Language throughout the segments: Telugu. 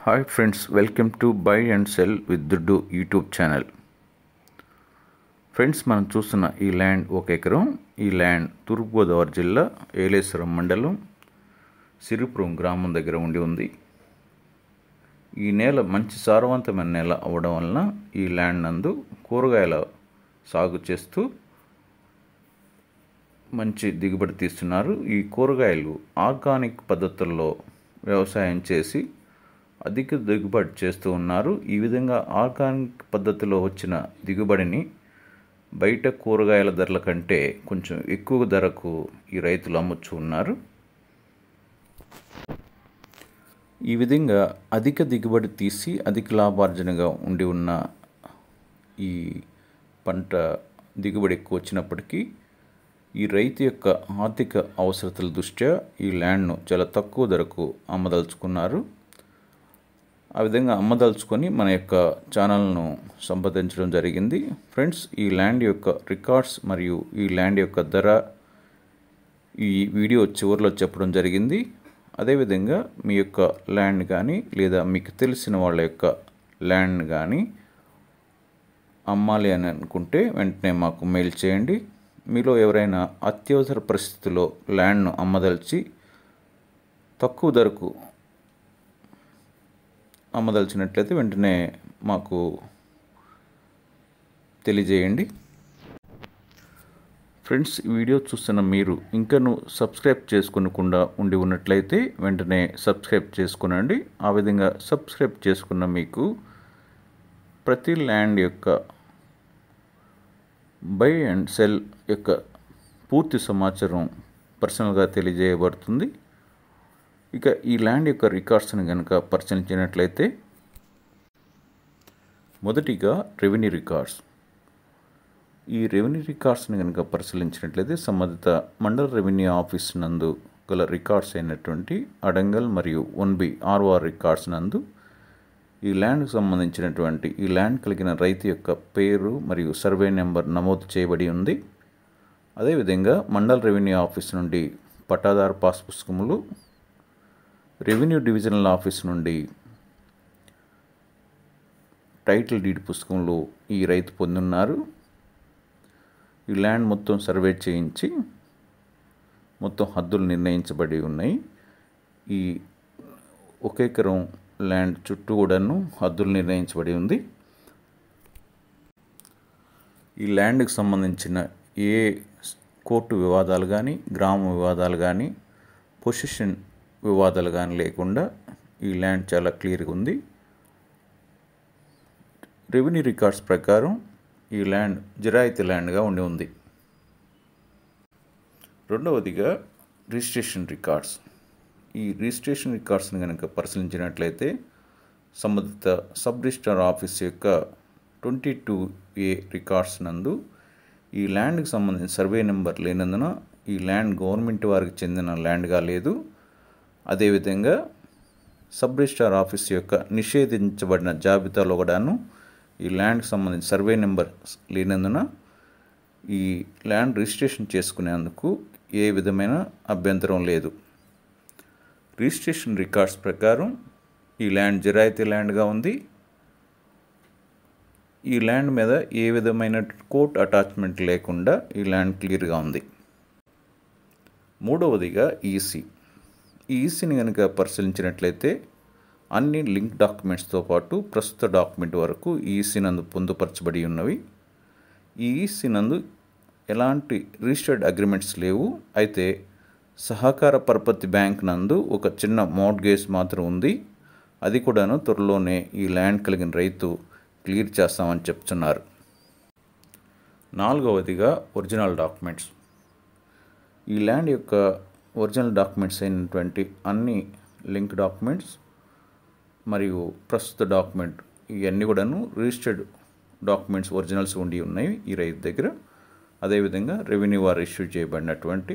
hi friends welcome to buy and sell with Duddu YouTube channel friends మనం చూస్తున్న ఈ ల్యాండ్ ఒక ఎకరం ఈ ల్యాండ్ తూర్పుగోదావరి జిల్లా ఏలేశ్వరం మండలం సిరిపురం గ్రామం దగ్గర ఉండి ఉంది ఈ నేల మంచి సారవంతమైన నేల అవ్వడం వలన ఈ ల్యాండ్ నందు కూరగాయల సాగు చేస్తూ మంచి దిగుబడి తీస్తున్నారు ఈ కూరగాయలు ఆర్గానిక్ పద్ధతుల్లో వ్యవసాయం చేసి అధిక దిగుబడి చేస్తూ ఉన్నారు ఈ విధంగా ఆర్గానిక్ పద్ధతిలో వచ్చిన దిగుబడిని బయట కూరగాయల ధరల కంటే కొంచెం ఎక్కువ ధరకు ఈ రైతులు అమ్ముచూ ఉన్నారు ఈ విధంగా అధిక దిగుబడి తీసి అధిక లాభార్జనగా ఉండి ఉన్న ఈ పంట దిగుబడి ఎక్కువ వచ్చినప్పటికీ ఈ రైతు యొక్క ఆర్థిక అవసరతల దృష్ట్యా ఈ ల్యాండ్ను చాలా తక్కువ ధరకు అమ్మదలుచుకున్నారు ఆ విధంగా అమ్మదలుచుకొని మన యొక్క ఛానల్ను సంప్రదించడం జరిగింది ఫ్రెండ్స్ ఈ ల్యాండ్ యొక్క రికార్డ్స్ మరియు ఈ ల్యాండ్ యొక్క ధర ఈ వీడియో చివరిలో చెప్పడం జరిగింది అదేవిధంగా మీ యొక్క ల్యాండ్ కానీ లేదా మీకు తెలిసిన వాళ్ళ యొక్క ల్యాండ్ కానీ అమ్మాలి అని అనుకుంటే వెంటనే మాకు మెయిల్ చేయండి మీలో ఎవరైనా అత్యవసర పరిస్థితుల్లో ల్యాండ్ను అమ్మదలిచి తక్కువ ధరకు అమ్మదలిచినట్లయితే వెంటనే మాకు తెలియజేయండి ఫ్రెండ్స్ ఈ వీడియో చూస్తున్న మీరు ఇంకను సబ్స్క్రైబ్ చేసుకునకుండా ఉండి ఉన్నట్లయితే వెంటనే సబ్స్క్రైబ్ చేసుకునండి ఆ విధంగా సబ్స్క్రైబ్ చేసుకున్న మీకు ప్రతి ల్యాండ్ యొక్క బై అండ్ సెల్ యొక్క పూర్తి సమాచారం పర్సనల్గా తెలియజేయబడుతుంది ఇక ఈ ల్యాండ్ యొక్క రికార్డ్స్ని కనుక పరిశీలించినట్లయితే మొదటిగా రెవెన్యూ రికార్డ్స్ ఈ రెవెన్యూ రికార్డ్స్ని కనుక పరిశీలించినట్లయితే సంబంధిత మండల రెవెన్యూ ఆఫీస్ నందు గల రికార్డ్స్ అయినటువంటి అడంగల్ మరియు వన్ బి ఆర్ఓఆర్ రికార్డ్స్ నందు ఈ ల్యాండ్కు సంబంధించినటువంటి ఈ ల్యాండ్ కలిగిన రైతు యొక్క పేరు మరియు సర్వే నెంబర్ నమోదు చేయబడి ఉంది అదేవిధంగా మండల రెవెన్యూ ఆఫీస్ నుండి పట్టాదారు పాస్ పుస్తకములు రెవెన్యూ డివిజనల్ ఆఫీస్ నుండి టైటిల్ డీడ్ పుస్తకంలో ఈ రైతు పొందున్నారు ఈ ల్యాండ్ మొత్తం సర్వే చేయించి మొత్తం హద్దులు నిర్ణయించబడి ఉన్నాయి ఈ ఒక ఎకరం ల్యాండ్ చుట్టూ కూడాను హద్దులు నిర్ణయించబడి ఉంది ఈ ల్యాండ్కి సంబంధించిన ఏ కోర్టు వివాదాలు కానీ గ్రామ వివాదాలు కానీ పొజిషన్ వివాదాలు కానీ లేకుండా ఈ ల్యాండ్ చాలా క్లియర్గా ఉంది రెవెన్యూ రికార్డ్స్ ప్రకారం ఈ ల్యాండ్ జిరాయితీ ల్యాండ్గా ఉండి ఉంది రెండవదిగా రిజిస్ట్రేషన్ రికార్డ్స్ ఈ రిజిస్ట్రేషన్ రికార్డ్స్ని కనుక పరిశీలించినట్లయితే సంబంధిత సబ్ రిజిస్టార్ ఆఫీస్ యొక్క ట్వంటీ టూ ఏ రికార్డ్స్ నందు ఈ ల్యాండ్కి సంబంధించిన సర్వే నెంబర్ లేనందున ఈ ల్యాండ్ గవర్నమెంట్ వారికి చెందిన ల్యాండ్గా లేదు అదేవిధంగా సబ్ రిజిస్టార్ ఆఫీస్ యొక్క నిషేధించబడిన జాబితాలో కూడాను ఈ ల్యాండ్కి సంబంధించిన సర్వే నెంబర్ లేనందున ఈ ల్యాండ్ రిజిస్ట్రేషన్ చేసుకునేందుకు ఏ విధమైన అభ్యంతరం లేదు రిజిస్ట్రేషన్ రికార్డ్స్ ప్రకారం ఈ ల్యాండ్ జిరాయితీ ల్యాండ్గా ఉంది ఈ ల్యాండ్ మీద ఏ విధమైన కోర్ట్ అటాచ్మెంట్ లేకుండా ఈ ల్యాండ్ క్లియర్గా ఉంది మూడవదిగా ఈసీ ఈ ఈసీని కనుక పరిశీలించినట్లయితే అన్ని లింక్ డాక్యుమెంట్స్తో పాటు ప్రస్తుత డాక్యుమెంట్ వరకు ఈసీ నందు పొందుపరచబడి ఉన్నవి ఈ ఈసీ నందు ఎలాంటి రిజిస్టర్డ్ అగ్రిమెంట్స్ లేవు అయితే సహకార పరపతి బ్యాంక్ నందు ఒక చిన్న మోర్గేజ్ మాత్రం ఉంది అది కూడాను త్వరలోనే ఈ ల్యాండ్ కలిగిన రైతు క్లియర్ చేస్తామని చెప్తున్నారు నాలుగవదిగా ఒరిజినల్ డాక్యుమెంట్స్ ఈ ల్యాండ్ యొక్క ఒరిజినల్ డాక్యుమెంట్స్ అయినటువంటి అన్ని లింక్ డాక్యుమెంట్స్ మరియు ప్రస్తుత డాక్యుమెంట్ ఇవన్నీ కూడాను రిజిస్టర్డ్ డాక్యుమెంట్స్ ఒరిజినల్స్ ఉండి ఉన్నాయి ఈ రైతు దగ్గర అదేవిధంగా రెవెన్యూ వారు ఇష్యూ చేయబడినటువంటి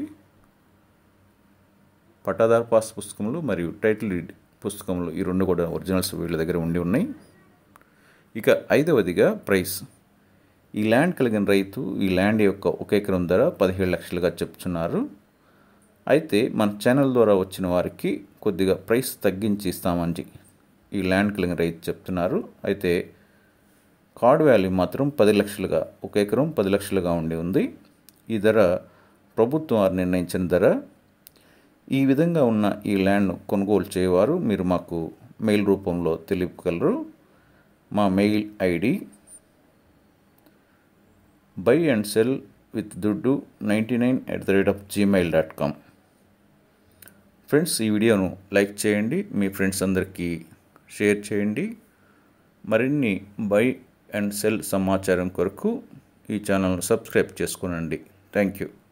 పట్టాదారు పాస్ పుస్తకములు మరియు టైటిల్ డీడ్ పుస్తకములు ఈ రెండు కూడా ఒరిజినల్స్ వీళ్ళ దగ్గర ఉండి ఉన్నాయి ఇక ఐదవదిగా ప్రైస్ ఈ ల్యాండ్ కలిగిన రైతు ఈ ల్యాండ్ యొక్క ఒక ఎకరం ధర పదిహేడు లక్షలుగా చెప్తున్నారు అయితే మన ఛానల్ ద్వారా వచ్చిన వారికి కొద్దిగా ప్రైస్ తగ్గించి ఇస్తామని ఈ ల్యాండ్ కలిగిన రైతు చెప్తున్నారు అయితే కార్డ్ వాల్యూ మాత్రం పది లక్షలుగా ఒక ఎకరం పది లక్షలుగా ఉండి ఉంది ఈ ధర ప్రభుత్వం వారు నిర్ణయించిన ధర ఈ విధంగా ఉన్న ఈ ల్యాండ్ కొనుగోలు చేయవారు మీరు మాకు మెయిల్ రూపంలో తెలుపగలరు మా mail ID buy and sell with Duddu ninety nine at the rate of Gmail dot com friends ఈ వీడియోను లైక్ చేయండి మీ ఫ్రెండ్స్ అందరికీ షేర్ చేయండి మరిన్ని బై అండ్ సెల్ సమాచారం కొరకు ఈ ఛానల్ను సబ్స్క్రైబ్ చేసుకోనండి థ్యాంక్ యూ